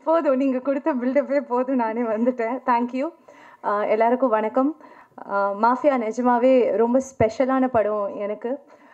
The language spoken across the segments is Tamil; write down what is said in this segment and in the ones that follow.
போதும் நீங்கள் கொடுத்த பில்டப்பே போதும் நானே வந்துட்டேன் தேங்க்யூ எல்லாருக்கும் வணக்கம் மாஃபியா நிஜமாவே ரொம்ப ஸ்பெஷலான படம் எனக்கு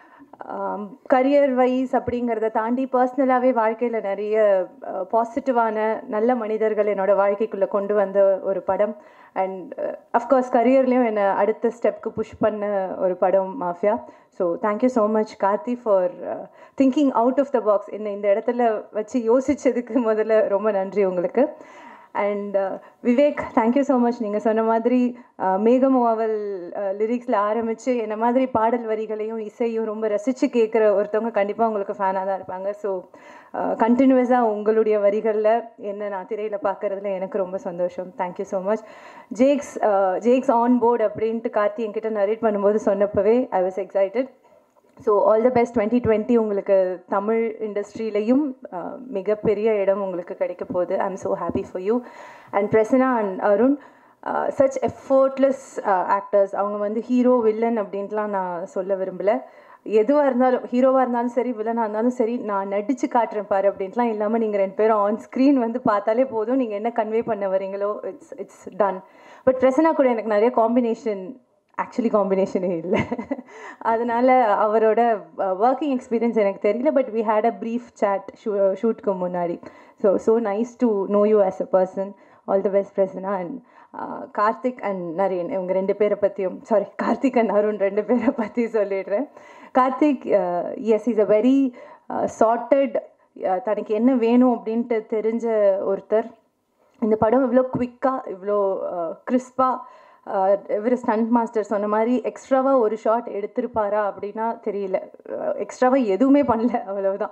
கரியர் வைஸ் அப்படிங்கிறத தாண்டி பர்சனலாகவே வாழ்க்கையில் நிறைய பாசிட்டிவான நல்ல மனிதர்கள் என்னோட வாழ்க்கைக்குள்ளே கொண்டு வந்த ஒரு படம் அண்ட் அஃப்கோர்ஸ் கரியர்லேயும் என்னை அடுத்த ஸ்டெப்க்கு புஷ் பண்ண ஒரு படம் Mafia so thank you so much Karthi for thinking out of the box என்னை இந்த இடத்துல வச்சு யோசித்ததுக்கு முதல்ல ரொம்ப நன்றி உங்களுக்கு and Vivek thank you so much நீங்கள் சொன்ன மாதிரி மேகமோவல் லிரிக்ஸில் ஆரம்பித்து என்ன மாதிரி பாடல் வரிகளையும் இசையும் ரொம்ப ரசித்து கேட்குற ஒருத்தவங்க கண்டிப்பாக உங்களுக்கு ஃபேனாக தான் இருப்பாங்க ஸோ கண்டினியூஸாக உங்களுடைய வரிகளில் என்ன நான் திரையில் பார்க்குறதுல எனக்கு ரொம்ப சந்தோஷம் thank you so much Jakes Jakes on board அப்படின்ட்டு கார்த்தி என்கிட்ட நரேட் பண்ணும்போது சொன்னப்பவே I was excited so all the best twenty twenty உங்களுக்கு தமிழ் இண்டஸ்ட்ரியிலையும் மிகப்பெரிய இடம் உங்களுக்கு கிடைக்க போகுது I am so happy for you and Prasanna and Arun such effortless actors அவங்க வந்து ஹீரோ வில்லன் அப்படின்ட்டுலாம் நான் சொல்ல விரும்பலை எதுவாக இருந்தாலும் ஹீரோவாக இருந்தாலும் சரி வில்லனாக இருந்தாலும் சரி நான் நடித்து காட்டுறேன் பாரு அப்படின்ட்டுலாம் இல்லாமல் நீங்கள் ரெண்டு பேரும் ஆன் ஸ்க்ரீன் வந்து பார்த்தாலே போதும் நீங்கள் என்ன கன்வே பண்ண வரீங்களோ it's it's done but Prasanna கூட எனக்கு நிறைய காம்பினேஷன் ஆக்சுவலி காம்பினேஷனே இல்லை அதனால் அவரோட ஒர்க்கிங் எக்ஸ்பீரியன்ஸ் எனக்கு தெரியல but we had a brief chat shoot ஷூட்க்கு முன்னாடி so so nice to know you as a person all the best Prasanna and Karthik and Naren இவங்க ரெண்டு பேரை பற்றியும் சாரி கார்த்திக் அண்ட் அருண் ரெண்டு பேரை பற்றி சொல்லிடுறேன் Karthik is is a very charted தனக்கு என்ன வேணும் அப்படின்ட்டு தெரிஞ்ச ஒருத்தர் இந்த படம் இவ்வளோ குவிக்காக இவ்வளோ கிறிஸ்பாக இவர் ஸ்டண்ட் மாஸ்டர் சொன்ன மாதிரி எக்ஸ்ட்ராவாக ஒரு ஷாட் எடுத்திருப்பாரா அப்படின்னா தெரியல எக்ஸ்ட்ராவாக எதுவுமே பண்ணல அவ்வளவுதான்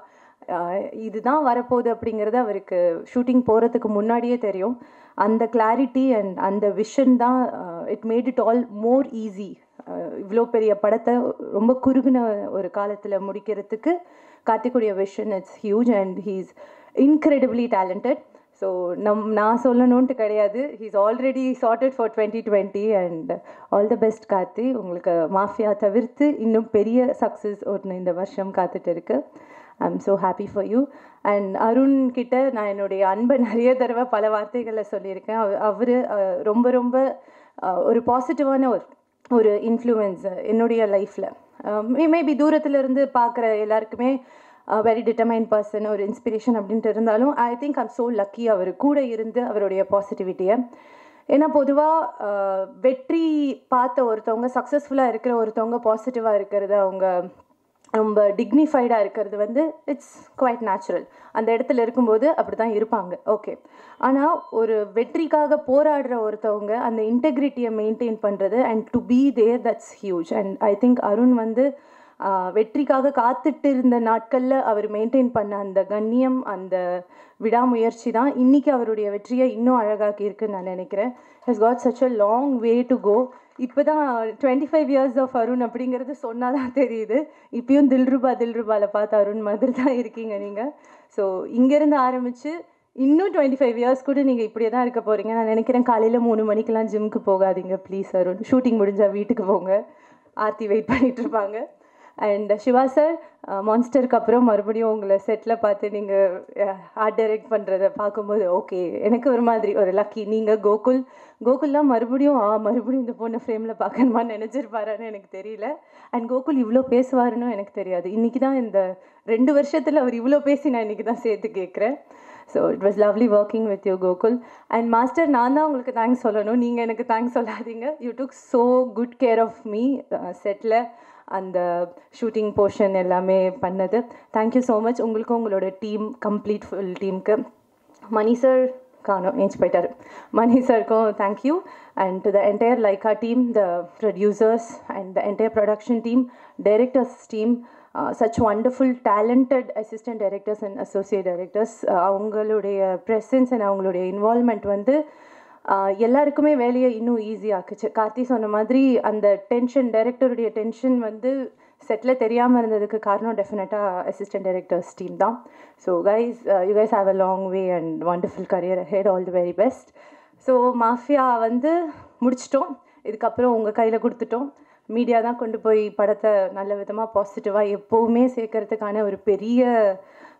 இதுதான் வரப்போகுது அப்படிங்கிறது அவருக்கு ஷூட்டிங் போகிறதுக்கு முன்னாடியே தெரியும் அந்த கிளாரிட்டி அண்ட் அந்த விஷன் தான் it made it all more easy இவ்வளோ பெரிய படத்தை ரொம்ப குறுகின ஒரு காலத்தில் முடிக்கிறதுக்கு கார்த்திக்குடைய vision it's huge and he's incredibly talented so நம் நான் சொல்லணுன்ட்டு கிடையாது he's already charted for twenty twenty and all the best Karthi உங்களுக்கு மாஃபியா தவிர்த்து இன்னும் பெரிய சக்ஸஸ் ஒன்று இந்த வருஷம் காத்துட்டு இருக்கு I am so happy for you and Arun கிட்ட நான் என்னுடைய அன்பை நிறைய தடவை பல வார்த்தைகளில் சொல்லியிருக்கேன் அவர் ரொம்ப ரொம்ப ஒரு பாசிட்டிவான ஒரு ஒரு இன்ஃப்ளூயன்ஸ் என்னுடைய லைஃப்பில் மேபி தூரத்தில் இருந்து பார்க்குற எல்லாருக்குமே வெரி டிட்டர்மைன் பர்சன் ஒரு இன்ஸ்பிரேஷன் அப்படின்ட்டு இருந்தாலும் I think I'm so lucky அவர் கூட இருந்து அவருடைய பாசிட்டிவிட்டியை ஏன்னா பொதுவாக வெற்றி பார்த்த ஒருத்தவங்க சக்ஸஸ்ஃபுல்லாக இருக்கிற ஒருத்தவங்க பாசிட்டிவாக இருக்கிறது அவங்க ரொம்ப டிக்னிஃபைடாக இருக்கிறது வந்து இட்ஸ் குவைட் நேச்சுரல் அந்த இடத்துல இருக்கும்போது அப்படி தான் இருப்பாங்க ஓகே ஆனால் ஒரு வெற்றிக்காக போராடுற ஒருத்தவங்க அந்த இன்டெகிரிட்டியை மெயின்டைன் பண்ணுறது and to be there that's huge and I think Arun வந்து வெற்றிக்காக காத்துட்டு இருந்த நாட்களில் அவர் மெயின்டைன் பண்ண அந்த கண்ணியம் அந்த விடாமுயற்சி தான் இன்றைக்கி அவருடைய வெற்றியை இன்னும் அழகாக்கி இருக்குன்னு நான் நினைக்கிறேன் has got such a long way to go இப்போ தான் twenty five years of Arun அப்படிங்கிறது சொன்னால் தான் தெரியுது இப்பயும் தில்ருபா தில்ருபாவில் பார்த்து அருண் மாதிரி தான் இருக்கீங்க நீங்கள் ஸோ இங்கேருந்து ஆரம்பித்து இன்னும் டுவெண்ட்டி ஃபைவ் இயர்ஸ் கூட நீங்கள் இப்படியே தான் இருக்க போகிறீங்க நான் நினைக்கிறேன் காலையில் மூணு மணிக்கெலாம் ஜிம்க்கு போகாதீங்க ப்ளீஸ் அருண் ஷூட்டிங் முடிஞ்சால் வீட்டுக்கு போங்க ஆர்த்தி வெயிட் பண்ணிகிட்டு இருப்பாங்க அண்ட் சிவா சார் மான்ஸ்டருக்கு அப்புறம் மறுபடியும் உங்களை செட்டில் பார்த்து நீங்கள் ஆர்ட் டைரக்ட் பண்ணுறத பார்க்கும்போது ஓகே எனக்கு ஒரு மாதிரி ஒரு லக்கி நீங்கள் கோகுல் கோகுல்லாம் மறுபடியும் ஆ மறுபடியும் இந்த பொண்ணை ஃப்ரேமில் பார்க்கணுமான்னு நினச்சிருப்பாரான்னு எனக்கு தெரியல அண்ட் கோகுல் இவ்வளோ பேசுவாருன்னு எனக்கு தெரியாது இன்றைக்கி தான் இந்த ரெண்டு வருஷத்தில் அவர் இவ்வளோ பேசி நான் இன்றைக்கி தான் சேர்த்து கேட்குறேன் so it was lovely working with you Gokul and master நான் தான் உங்களுக்கு தேங்க்ஸ் சொல்லணும் நீங்கள் எனக்கு தேங்க்ஸ் சொல்லாதீங்க you took so good care of me செட்டில் அந்த ஷூட்டிங் போர்ஷன் எல்லாமே பண்ணது தேங்க்யூ ஸோ மச் உங்களுக்கும் உங்களோட டீம் கம்ப்ளீட் ஃபுல் டீமுக்கு மணி சார் காணும் ஏஞ்சி போயிட்டார் மணி சாருக்கும் thank you and to the entire Lyca team the producers and the entire production team directors team such wonderful talented assistant directors and associate directors அவங்களுடைய ப்ரெசன்ஸ் அண்ட் அவங்களுடைய இன்வால்மெண்ட் வந்து எல்லாருக்குமே வேலையை இன்னும் ஈஸியாக்குச்சு கார்த்தி சொன்ன மாதிரி அந்த டென்ஷன் டைரக்டருடைய டென்ஷன் வந்து செட்டில் தெரியாமல் இருந்ததுக்கு காரணம் டெஃபினட்டாக அசிஸ்டன்ட் டைரக்டர்ஸ் டீம் தான் so guys you guys have a long way and wonderful career ahead all the very best so Mafia வந்து முடிச்சிட்டோம் இதுக்கப்புறம் உங்கள் கையில் கொடுத்துட்டோம் மீடியா தான் கொண்டு போய் படத்தை நல்ல விதமாக பாசிட்டிவாக எப்போவுமே சேர்க்கறதுக்கான ஒரு பெரிய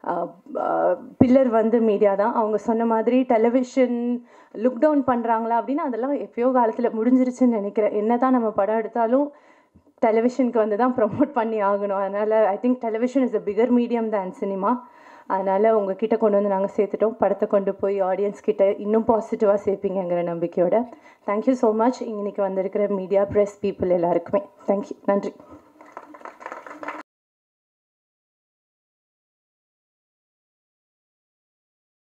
பில்லர் வந்து மீடியா தான் அவங்க சொன்ன மாதிரி டெலிவிஷன் லுக் டவுன் பண்ணுறாங்களா அப்படின்னா அதெல்லாம் எப்பயோ காலத்தில் முடிஞ்சிருச்சுன்னு நினைக்கிறேன் என்ன தான் நம்ம படம் எடுத்தாலும் டெலிவிஷனுக்கு வந்து தான் ப்ரொமோட் பண்ணி ஆகணும் அதனால் I think television is a bigger medium than cinema அதனால் உங்ககிட்ட கொண்டு வந்து நாங்கள் சேர்த்துட்டோம் படத்தை கொண்டு போய் ஆடியன்ஸ் கிட்ட இன்னும் பாசிட்டிவாக சேர்ப்பீங்கங்கிற நம்பிக்கையோட தேங்க்யூ ஸோ மச் இன்னைக்கு வந்திருக்கிற மீடியா ப்ரெஸ் பீப்புள் எல்லாருக்குமே தேங்க்யூ நன்றி